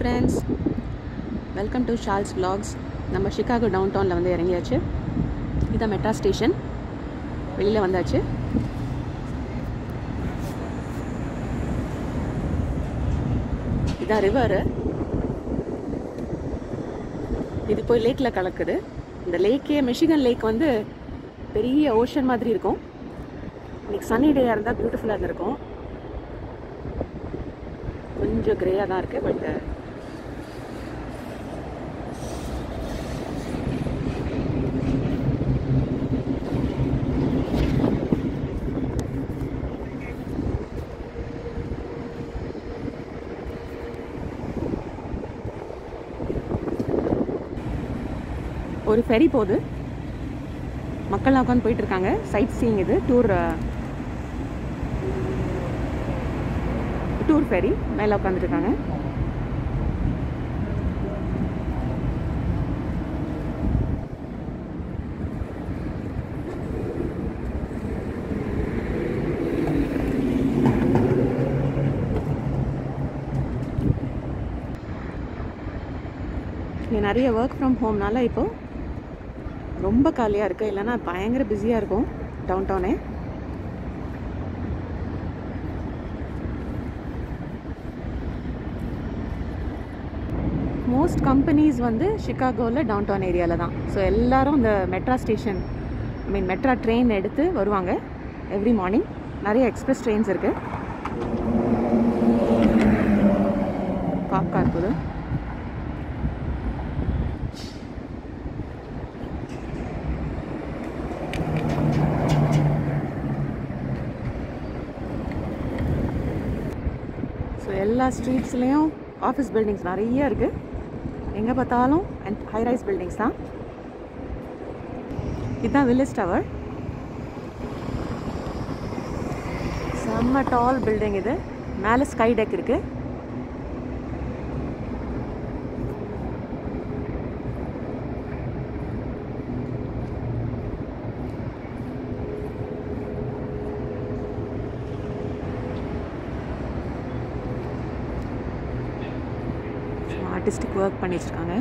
friends welcome to ஷால்ஸ் vlogs நம்ம Chicago down டவுனில் வந்து இறங்கியாச்சு இதான் மெட்ரா ஸ்டேஷன் வெளியில் வந்தாச்சு இதான் ரிவரு இது போய் லேக்கில் கலக்குது இந்த லேக்கே மிஷிகன் லேக் வந்து பெரிய ஓஷன் மாதிரி இருக்கும் இன்னைக்கு சன்னி டேயாக இருந்தால் பியூட்டிஃபுல்லாக இருந்திருக்கும் கொஞ்சம் கிரேயாக தான் இருக்குது பட் ஒரு ஃபெரி போகுது மக்கள்லாம் உட்காந்து போயிட்டு இருக்காங்க சைட் சீயிங் இது டூர் டூர் ஃபெரி மேலே உட்காந்துட்டு இருக்காங்க இங்கே நிறைய ஒர்க் ஃப்ரம் ஹோம்னால இப்போ ரொம்ப காலியாக இருக்குது இல்லைன்னா பயங்கர பிஸியாக இருக்கும் டவுன் டவுனே மோஸ்ட் கம்பெனிஸ் வந்து சிகாகோவில் டவுன் டவுன் ஏரியாவில் தான் ஸோ எல்லாரும் இந்த Metra station I mean Metra train எடுத்து வருவாங்க எவ்ரி மார்னிங் நிறைய எக்ஸ்பிரஸ் ட்ரெயின்ஸ் இருக்குது காக்கா இருக்குது ஸோ எல்லா ஸ்ட்ரீட்ஸ்லேயும் ஆஃபீஸ் பில்டிங்ஸ் நிறைய இருக்குது எங்கே பார்த்தாலும் அண்ட் ஹை ரைஸ் பில்டிங்ஸ் தான் இதுதான் வில்லேஜ் டவர் செம்ம டால் பில்டிங் இது மேலே ஸ்கை டெக் இருக்குது ஆர்டிஸ்டிக் ஒர்க் பண்ணி வச்சுருக்காங்க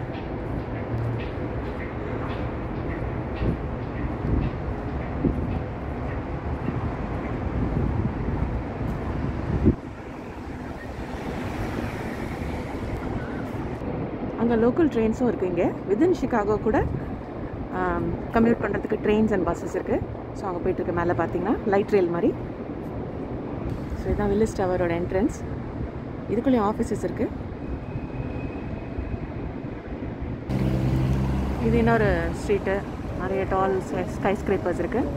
அங்கே லோக்கல் ட்ரெயின்ஸும் இருக்குது இங்கே வித்தின் ஷிகாகோ கூட கம்யூட் பண்ணுறதுக்கு ட்ரெயின்ஸ் அண்ட் பஸ்ஸஸ் இருக்குது ஸோ அங்கே போயிட்டுருக்கு மேலே பார்த்தீங்கன்னா லைட் ரெயில் மாதிரி ஸோ இதுதான் வில்லேஜ் டவரோட என்ட்ரன்ஸ் இதுக்குள்ளேயும் ஆஃபீஸஸ் இருக்குது இது இன்னொரு ஸ்ட்ரீட்டு நிறைய டால் ஸ்கை ஸ்க்ரேப்பர்ஸ் இருக்குது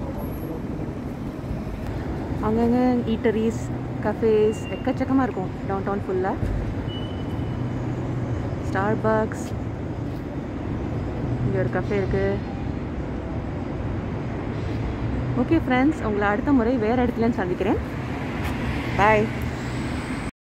அங்கங்கே ஈட்டரிஸ் கஃபேஸ் எக்கச்சக்கமாக இருக்கும் டவுன் டவுன் ஃபுல்லாக ஸ்டார் பாக்ஸ் இங்கே ஒரு கஃபே இருக்குது ஓகே ஃப்ரெண்ட்ஸ் உங்களை அடுத்த முறை வேறு இடத்துலன்னு சந்திக்கிறேன் பாய்